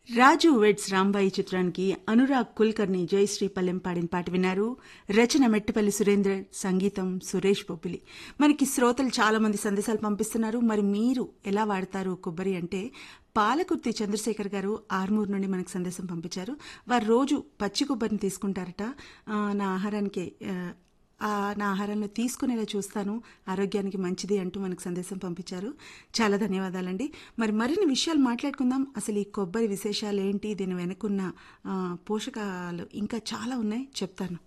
రాజు weds Rambai చిత్రానికి అనురాగ్ కుల్కర్ని జయశ్రీ పల్లెం పాడిన పాట విన్నారు రచన మెట్టిపల్లి సురేంద్ర సంగీతం సురేష్ బొబ్బిలి మనకి శ్రోతలు చాలా మంది సందేశాలు పంపిస్తున్నారు మరి మీరు ఎలా వాడతారు కొబ్బరి అంటే పాలకుర్తి చంద్రశేఖర్ గారు ఆర్మూర్ నుండి మనకు సందేశం పంపించారు వారు రోజు పచ్చి కొబ్బరిని తీసుకుంటారట ఆ, నా ఆహారానికి ఆ, ఆ, నా ఆహారంలో తీసుకునేలా చూస్తాను ఆరోగ్యానికి మంచిది అంటూ మనకు సందేశం పంపించారు చాలా ధన్యవాదాలండి మరి మరిన్ని విషయాలు మాట్లాడుకుందాం అసలు ఈ కొబ్బరి విశేషాలు ఏంటి దీని వెనుకున్న ఆ, పోషకాలు ఇంకా చాలా ఉన్నాయి చెప్తాను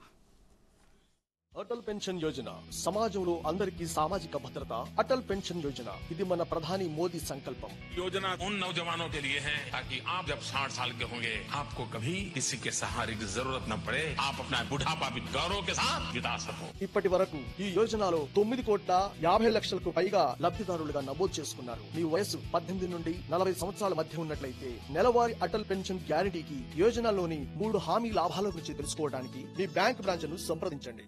అటల్ పెన్షన్ యోజన సమాజంలో అందరికీ సామాజిక భద్రత అటల్ పెన్షన్ యోజన ఇది మన ప్రధాని మోదీ సంకల్పం योजना उन नौजवानों के लिए है ताकि आप जब 60 साल के होंगे आपको कभी किसी के सहारे की जरूरत न पड़े आप अपना बुढ़ापा भी गौरव के साथ बिता सको ఇప్పటి వరకు ఈ యోజనలో తొమ్మిది కోట్ల యాభై లక్షలకు పైగా లబ్ధిదారులుగా నమోదు చేసుకున్నారు మీ వయసు పద్దెనిమిది నుండి నలభై సంవత్సరాల మధ్య ఉన్నట్లయితే నెలవారీ అటల్ పెన్షన్ గ్యారంటీకి యోజనలోని మూడు హామీ లాభాల గురించి తెలుసుకోవడానికి మీ బ్యాంక్ బ్రాంచ్ ను సంప్రదించండి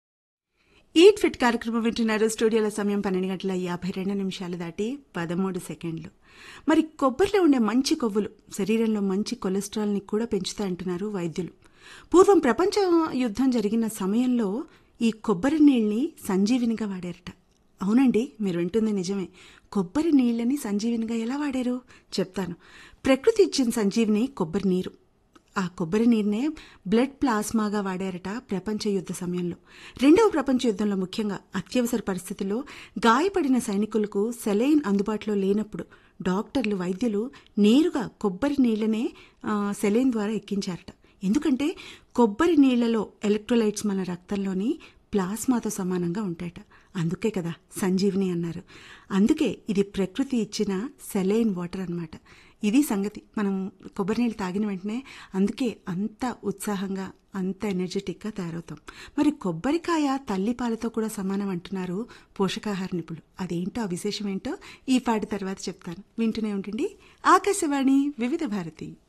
ఈట్ ఫిట్ కార్యక్రమం వింటున్నారు స్టూడియోల సమయం పన్నెండు గంటల యాభై రెండు నిమిషాలు దాటి పదమూడు సెకండ్లు మరి కొబ్బరిలో ఉండే మంచి కొవ్వులు శరీరంలో మంచి కొలెస్ట్రాల్ని కూడా పెంచుతాయంటున్నారు వైద్యులు పూర్వం ప్రపంచ యుద్ధం జరిగిన సమయంలో ఈ కొబ్బరి నీళ్ళని సంజీవినిగా వాడారట అవునండి మీరు వింటుంది నిజమే కొబ్బరి నీళ్ళని సంజీవినిగా ఎలా వాడారు చెప్తాను ప్రకృతి ఇచ్చిన సంజీవిని కొబ్బరి నీరు ఆ కొబ్బరి నీరునే బ్లడ్ ప్లాస్మాగా వాడారట ప్రపంచ యుద్ధ సమయంలో రెండవ ప్రపంచ యుద్ధంలో ముఖ్యంగా అత్యవసర పరిస్థితుల్లో గాయపడిన సైనికులకు సెలైన్ అందుబాటులో లేనప్పుడు డాక్టర్లు వైద్యులు నేరుగా కొబ్బరి నీళ్లనే ఆ, సెలైన్ ద్వారా ఎక్కించారట ఎందుకంటే కొబ్బరి నీళ్లలో ఎలక్ట్రోలైట్స్ మన రక్తంలోని ప్లాస్మాతో సమానంగా ఉంటాయట అందుకే కదా సంజీవిని అన్నారు అందుకే ఇది ప్రకృతి ఇచ్చిన సెలైన్ వాటర్ అన్నమాట ఇది సంగతి మనం కొబ్బరి నీళ్ళు తాగిన వెంటనే అందుకే అంత ఉత్సాహంగా అంత ఎనర్జెటిక్గా తయారవుతాం మరి కొబ్బరికాయ తల్లి పాలతో కూడా సమానం అంటున్నారు పోషకాహార నిపుణులు అదేంటో ఆ విశేషం ఏంటో ఈ పాట తర్వాత చెప్తాను వింటూనే ఉంటుంది ఆకాశవాణి వివిధ భారతి